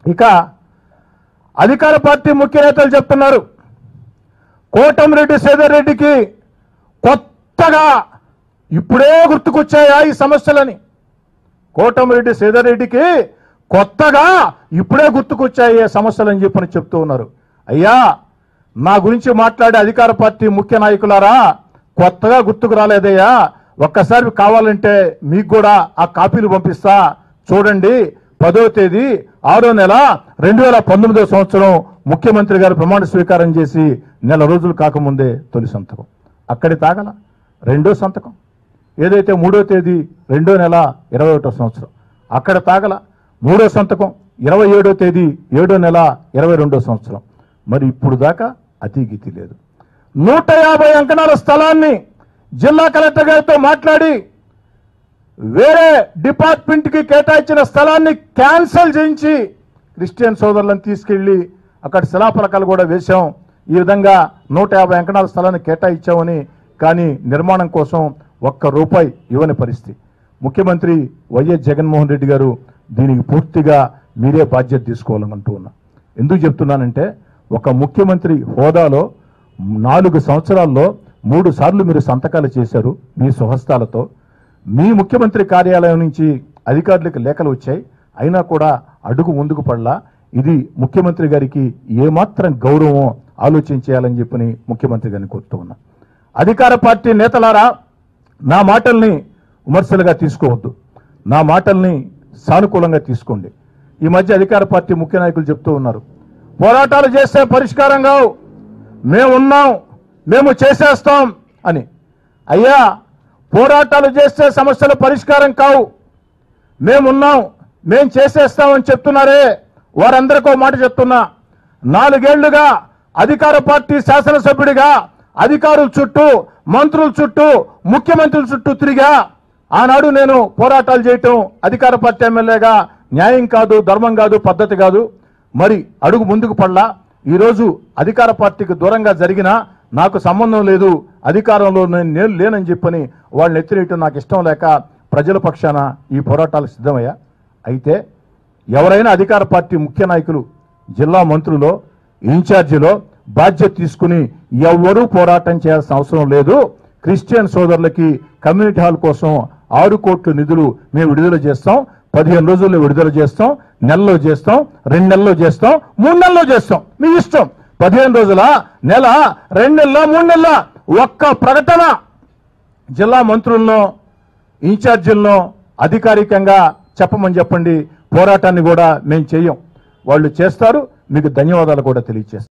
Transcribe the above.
ఇక అధికార పార్టీ ముఖ్య నేతలు చెప్తున్నారు కోటమిరెడ్డి శ్రీధర్ రెడ్డికి కొత్తగా ఇప్పుడే గుర్తుకొచ్చాయా ఈ సమస్యలని కోటమిరెడ్డి శ్రీధర్ రెడ్డికి కొత్తగా ఇప్పుడే గుర్తుకొచ్చాయి ఈ సమస్యలని చెప్పని చెప్తూ ఉన్నారు అయ్యా నా గురించి మాట్లాడే అధికార పార్టీ ముఖ్య నాయకులారా కొత్తగా గుర్తుకు రాలేదయ్యా ఒక్కసారి కావాలంటే మీకు కూడా ఆ కాపీలు పంపిస్తా చూడండి పదో తేదీ ఆరో నెల రెండు వేల పంతొమ్మిదో సంవత్సరం ముఖ్యమంత్రి గారు ప్రమాణ స్వీకారం చేసి నెల రోజులు కాకముందే తొలి సంతకం అక్కడి తాగల రెండో సంతకం ఏదైతే మూడో తేదీ రెండో నెల ఇరవై ఒకటో సంవత్సరం అక్కడ తాగల మూడో సంతకం ఇరవై ఏడో తేదీ ఏడో నెల ఇరవై రెండో సంవత్సరం మరి ఇప్పుడు దాకా అతిగతి లేదు నూట యాభై అంకణాల స్థలాన్ని జిల్లా కలెక్టర్ గారితో మాట్లాడి వేరే డిపార్ట్మెంట్ కి కేటాయించిన స్థలాన్ని క్యాన్సిల్ చేయించి క్రిస్టియన్ సోదరులను తీసుకెళ్లి అక్కడ శిలాఫలకాలు కూడా వేశాం ఈ విధంగా నూట యాభై అంకణాల స్థలాన్ని కేటాయించామని కానీ నిర్మాణం కోసం ఒక్క రూపాయి ఇవ్వని పరిస్థితి ముఖ్యమంత్రి వైఎస్ జగన్మోహన్ రెడ్డి గారు దీనికి పూర్తిగా మీరే బాధ్యత తీసుకోవాలని అంటూ ఉన్నా ఎందుకు చెప్తున్నానంటే ఒక ముఖ్యమంత్రి హోదాలో నాలుగు సంవత్సరాల్లో మూడు సార్లు మీరు సంతకాలు చేశారు మీ స్వహస్తాలతో మీ ముఖ్యమంత్రి కార్యాలయం నుంచి అధికారులకు లేఖలు వచ్చాయి అయినా కూడా అడుగు ముందుకు పడలా ఇది ముఖ్యమంత్రి గారికి ఏమాత్రం గౌరవం ఆలోచించేయాలని చెప్పని ముఖ్యమంత్రి గారిని కోరుతూ ఉన్నా అధికార పార్టీ నేతలారా నా మాటల్ని విమర్శలుగా తీసుకోవద్దు నా మాటల్ని సానుకూలంగా తీసుకోండి ఈ మధ్య అధికార పార్టీ ముఖ్య నాయకులు చెప్తూ ఉన్నారు పోరాటాలు చేస్తే పరిష్కారం కావు మేమున్నాం మేము చేసేస్తాం అని అయ్యా పోరాటాలు చేస్తే సమస్యలు పరిష్కారం కావు మేమున్నాం మేం చేసేస్తామని చెప్తున్నారే వారందరికీ ఒక మాట చెప్తున్నా నాలుగేళ్లుగా అధికార పార్టీ శాసనసభ్యుడిగా అధికారుల చుట్టూ మంత్రుల చుట్టూ ముఖ్యమంత్రుల చుట్టూ తిరిగా ఆనాడు నేను పోరాటాలు చేయటం అధికార పార్టీ ఎమ్మెల్యేగా న్యాయం కాదు ధర్మం కాదు పద్ధతి కాదు మరి అడుగు ముందుకు పడలా ఈరోజు అధికార పార్టీకి దూరంగా జరిగినా నాకు సంబంధం లేదు అధికారంలో నేను నేను లేనని చెప్పని వాళ్ళని ఎత్తిరేయటం నాకు ఇష్టం లేక ప్రజల పక్షాన ఈ పోరాటాలు సిద్ధమయ్యా అయితే ఎవరైనా అధికార పార్టీ ముఖ్య నాయకులు జిల్లా మంత్రులో ఇన్ఛార్జిలో బాధ్యత తీసుకుని ఎవ్వరూ పోరాటం చేయాల్సిన అవసరం లేదు క్రిస్టియన్ సోదరులకి కమ్యూనిటీ హాల్ కోసం ఆరు కోట్ల నిధులు మేము విడుదల చేస్తాం పదిహేను రోజుల్లో విడుదల చేస్తాం నెలలో చేస్తాం రెండు నెలల్లో చేస్తాం మూడు నెలల్లో చేస్తాం మీ ఇష్టం పదిహేను రోజుల నెల రెండు నెలల మూడు నెలల ఒక్క ప్రకటన జిల్లా మంత్రులను ఇన్ఛార్జీలను అధికారికంగా చెప్పమని చెప్పండి పోరాటాన్ని కూడా మేము చెయ్యం వాళ్ళు చేస్తారు మీకు ధన్యవాదాలు కూడా తెలియజేస్తాం